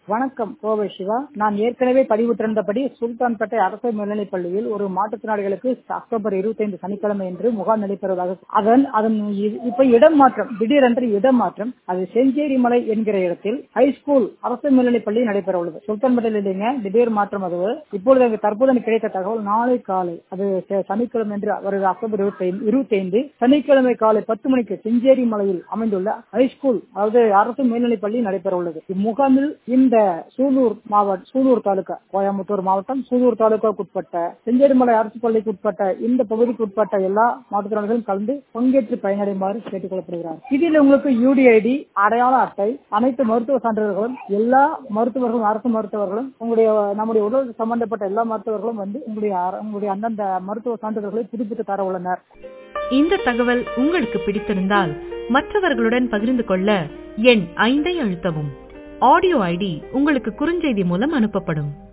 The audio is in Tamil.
வணக்கம் கோவை சிவா நான் ஏற்கனவே பதிவுற்றிருந்தபடி சுல்தான்பேட்டை அரசு மேல்நிலைப் பள்ளியில் ஒரு மாற்றுத்திறனாளிகளுக்கு அக்டோபர் இருபத்தைந்து சனிக்கிழமை என்று முகாம் நடைபெறுவதாக அதன் அதன் இ- இப்ப இடம் மாற்றம் திடீரென்று இடம் மாற்றம் அது செஞ்சேரி மலை என்கிற இடத்தில் ஹைஸ்கூல் அரசு மேல்நிலைப் பள்ளி நடைபெற உள்ளது சுல்தான்பேட்டையில் இல்லைங்க திடீர் மாற்றம் அது இப்பொழுது எனக்கு தற்போது எனக்கு கிடைத்த தகவல் நாளை காலை அது ச- சனிக்கிழமை என்று வருகிற அக்டோபர் இருபத்தைந்து இருபத்தைந்து சனிக்கிழமை காலை பத்து மணிக்கு செஞ்சேரி மலையில் அமைந்துள்ள ஹைஸ்கூல் அதாவது அரசு மேல்நிலைப் பள்ளி நடைபெற உள்ளது இம்முகாமில் இந்த சூலூர் மாவட்டம் சூலூர் தாலுகா கோயம்புத்தூர் மாவட்டம் சூலூர் தாலுகாவுக்குட்பட்ட செஞ்சேரிமலை அரசு பள்ளிக்கு உட்பட்ட இந்த பகுதிக்கு உட்பட்ட எல்லா மாற்றுத்திறனாளிகளும் கலந்து பங்கேற்று பயனடைமாறு கேட்டுக் கொள்ளப்படுகிறார் இதில் உங்களுக்கு யூடிஐடி அடையாள அட்டை அனைத்து மருத்துவ சான்றிதழ்களும் எல்லா மருத்துவர்களும் அரசு மருத்துவர்களும் உங்களுடைய நம்முடைய உடல் சம்பந்தப்பட்ட எல்லா மருத்துவர்களும் வந்து உங்களுடைய அர- உங்களுடைய அந்தந்த மருத்துவ சான்றிதழ்களை புதுப்பித்து தர உள்ளனர் இந்த தகவல் உங்களுக்கு பிடித்திருந்தால் மற்றவர்களுடன் பகிர்ந்து கொள்ள எண் ஐந்தை அழுத்தவும் ஆடியோ ஐடி உங்களுக்கு குறுஞ்செய்தி மூலம் அனுப்பப்படும்